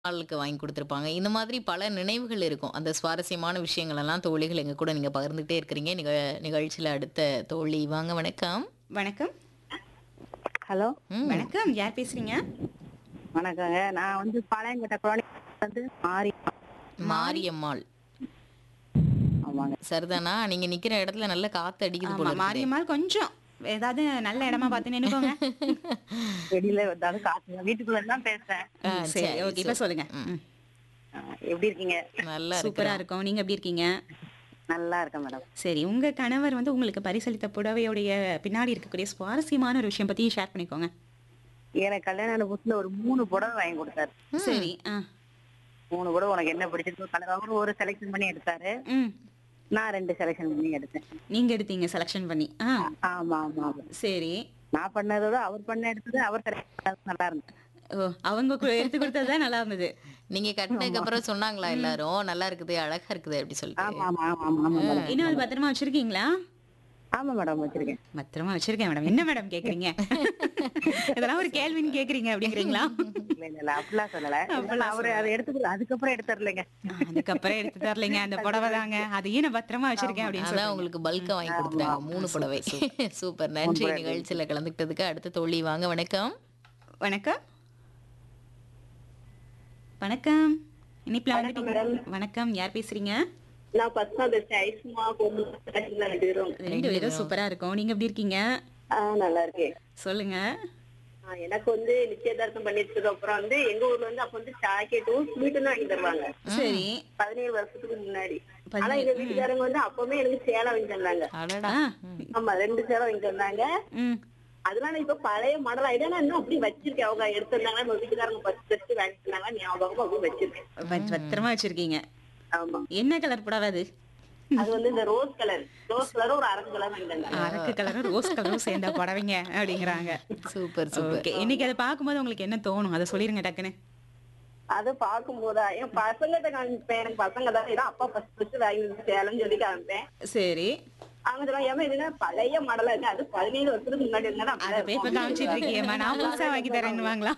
ஆளுக்கு வாங்கி குடுத்துருப்பாங்க. இந்த மாதிரி பல நினைவுகள் இருக்கும். அந்த சுவாரஸ்யமான விஷயங்கள் எல்லாம் தோழிகள் எங்க கூட நீங்க பகிர்ந்துகிட்டே இருக்கிறீங்க. நிக நிகழ்ச்சியில அடுத்த தோழி வாங்க வணக்கம். வணக்கம். ஹலோ ம். வணக்கம். யார் பேசுறீங்க? வணக்கங்க நான் வந்து பாளையங்கோட்டை குழந்தை வந்து மாறி மாரியம்மாள். ஆமாங்க சரிதானா? நீங்க நிக்கிற இடத்துல நல்ல காத்து அடிக்குது ஆமா போல இருக்குதே. மாரியம்மாள் கொஞ்சம் ஏதாவது நல்ல இடமா பார்த்து நின்னுக்கோங்க. வெளியில வந்தாலும் காத்துங்க வீட்டுக்குள்ள தான் பேசுறேன் ஆ, சரி சரி, ஓகே இப்ப சரி. சொல்லுங்க. ம். ம். ஆ, எப்படி இருக்கீங்க நல்லா சூப்பரா இருக்கிறேன். இருக்கும். நீங்க எப்படி இருக்கீங்க? நல்லா இருக்கேன் மேடம் சரி உங்க கணவர் வந்து உங்களுக்கு பரிசளித்த புடவையுடைய பின்னாடி இருக்கக்கூடிய சுவாரஸ்யமான ஒரு விஷயம் பத்தி ஷேர் பண்ணிக்கோங்க. எனக்கு கல்யாணம் ஆன புதுசுல ஒரு மூணு புடவை வாங்கி கொடுத்தாரு சரி. ஆ. மூணு புடவை உனக்கு என்ன பிடிச்சிருக்கோ கலர் அவரு ஒரு செலக்ஷன் பண்ணி எடுத்தாரு ம். நான் ரெண்டு செலக்ஷன் பண்ணி எடுத்தேன் நீங்க எடுத்தீங்க செலக்ஷன் பண்ணி. ஆ. ஆமா ஆமா ஆமா சரி. நான் பண்ணதோட அவர் பண்ண எடுத்தது அவர் செலக்ட் நல்லா இருந்தது ஓ அவங்க கு- எடுத்து கொடுத்தது தான் நல்லா இருந்தது. நீங்க கட்டினதுக்கு அப்புறம் சொன்னாங்களா எல்லாரும் நல்லா இருக்குது அழகா இருக்குது அப்படி சொல்லிட்டு ஆமா ஆமா ஆமா ஆமா ஆமா மேடம் இன்னும் அது பத்திரமா வச்சிருக்கீங்களா? ஆமா மேடம் வச்சிருக்கேன் பத்திரமா வச்சிருக்கேன் மேடம். என்ன மேடம் கேக்குறீங்க? இதெல்லாம் ஒரு கேள்வின்னு கேக்குறீங்க அப்படிங்கிறீங்களா? இல்ல இல்ல இல்ல அப்படிலாம் சொல்லல இருந்தாலும் அவரு அதை எடுத்து அதுக்கப்புறம் எடுத்துடலைங்க அதுக்கப்புறம் எடுத்து தரலைங்க அந்த புடவை தாங்க அதையும் நான் பத்திரமா வச்சிருக்கேன் அப்படின்னு அதான் சொல்லுங்க உங்களுக்கு பல்கா வாங்கி கொடுத்துட்டாங்க மூணு புடவை சூப்பர் நன்றி நிகழ்ச்சியில கலந்துக்கிட்டதுக்கு அடுத்த தோழி வாங்க வணக்கம் வணக்கம் வணக்கம் இனிப்புல வந்துட்டீங்க வணக்கம் யார் பேசுறீங்க நான் ஃபர்ஸ்ட் பேசுறேன் ஐஸ்மா பொண்ணு ரெண்டு பேரும் ரெண்டு பேரும் சூப்பரா இருக்கும் நீங்க எப்படி இருக்கீங்க நல்லா இருக்கேன் சொல்லுங்க ஆ, எனக்கு வந்து நிச்சயதார்த்தம் பண்ணிட்டதுக்கு அப்புறம் வந்து எங்க ஊர்ல வந்து அப்ப வந்து ஜாக்கெட்டும் ஸ்வீட்டும் வாங்கி தருவாங்க சரி பதினேழு வருஷத்துக்கு முன்னாடி பதினேழு, ஆனா எங்க வீட்டுக்காரங்க வந்து அப்பவுமே எனக்கு சேலை வாங்கி தந்தாங்க அடடா ஆ, ஆமா ரெண்டு சேலை வாங்கி தந்தாங்க ம் அதெல்லாம் நான் இப்ப பழைய மாடல் ஆயிட்டா நான் இன்னும் அப்படி வச்சிருக்கேன் அவங்க எடுத்திருந்தாங்க நம்ம வீட்டுக்காரங்க ஃபர்ஸ்ட் ஃபர்ஸ்ட் வாங்கி தந்தாங்க ஞாபகமா அப்படி வச்சிருக்கேன் பத்- பத்திரமா வச்சிருக்கீங்க ஆமா என்ன கலர் புடவை அது அது வந்து இந்த ரோஸ் கலர் ரோஸ் கலரும் ஒரு அரக்கு கலர் வாங்கி தந்தாங்க அரக்கு கலரும் ரோஸ் கலரும் சேர்ந்த புடவைங்க அப்படிங்கிறாங்க சூப்பர் சூப்பர் ஓகே இன்னைக்கு அதை பார்க்கும்போது உங்களுக்கு என்ன தோணும் அதை சொல்லிருங்க டக்குன்னு அதை பார்க்கும்போதா என் பசங்கிட்ட காமிப்பேன் எனக்கு பசங்க தான் இதான் அப்பா ஃபர்ஸ்ட் ஃபர்ஸ்ட் வாங்கி தந்த சேலைன்னு சொல்லி காமிப்பேன் சரி அவங்க சொல்லுவாங்க ஏமா இதுனா பழைய மாடலா இருக்கு அது பதினேழு வருஷத்துக்கு முன்னாடி இருந்தா அத போய் இப்ப காமிச்சிட்டு இருக்கியேம்மா நான் புதுசா வாங்கி தரேன்னு வாங்களா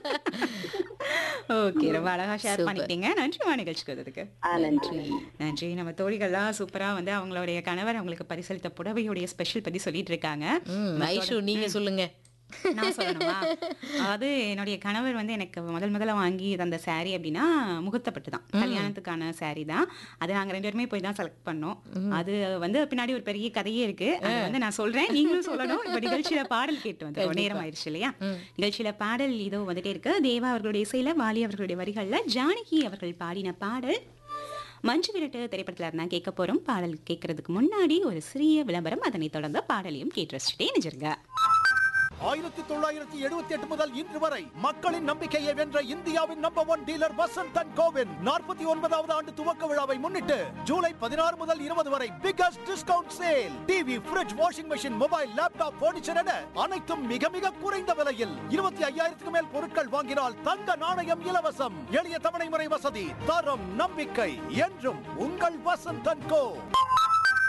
ஓகே ரொம்ப அழகா ஷேர் பண்ணிக்கிட்டீங்க நன்றிமா நிகழ்ச்சிக்கு வந்ததுக்கு நன்றி நன்றி நம்ம தோழிகள்லாம் சூப்பரா வந்து அவங்களுடைய கணவர் அவங்களுக்கு பரிசளித்த புடவையுடைய ஸ்பெஷல் பத்தி சொல்லிட்டு இருக்காங்க ம் ஐஷு நீங்க சொல்லுங்க நான் சொல்லணுமா அதாவது என்னுடைய கணவர் வந்து எனக்கு முதல் முதல்ல வாங்கி தந்த saree அப்படின்னா முகூர்த்தப்பட்டு தான் கல்யாணத்துக்கான saree தான் அது நாங்க ரெண்டு பேருமே போய் தான் செலக்ட் பண்ணோம் அது வந்து பின்னாடி ஒரு பெரிய கதையே இருக்கு அது வந்து நான் சொல்றேன் நீங்களும் சொல்லணும் இப்ப நிகழ்ச்சியில பாடல் கேட்டு வந்து நேரம் ஆயிடுச்சு இல்லையா நிகழ்ச்சியில பாடல் இதோ வந்துட்டே இருக்கு தேவா அவர்களுடைய இசையில வாலி அவர்களுடைய வரிகள்ல ஜானகி அவர்கள் பாடின பாடல் மஞ்சு விரட்டு திரைப்படத்துல இருந்தா கேட்க போறோம் பாடல் கேட்கறதுக்கு முன்னாடி ஒரு சிறிய விளம்பரம் அதனை தொடர்ந்து பாடலையும் கேட்டு ரசிச்சுட்டே நினைச்சிருங்க ஆயிரத்தி தொள்ளாயிரத்தி எழுபத்தி எட்டு முதல் இன்று வரை மக்களின் நம்பிக்கையை வென்ற இந்தியாவின் number one dealer Vasanth and கோவின் நாற்பத்தி ஒன்பதாவது ஆண்டு துவக்க விழாவை முன்னிட்டு ஜூலை பதினாறு முதல் இருபது வரை biggest discount sale TV fridge washing machine mobile laptop furniture என அனைத்தும் மிக மிக குறைந்த விலையில் இருபத்தி ஐயாயிரத்துக்கு மேல் பொருட்கள் வாங்கினால் தங்க நாணயம் இலவசம் எளிய தவணை முறை வசதி தரம் நம்பிக்கை என்றும் உங்கள் வசந்த் அண்ட் கோ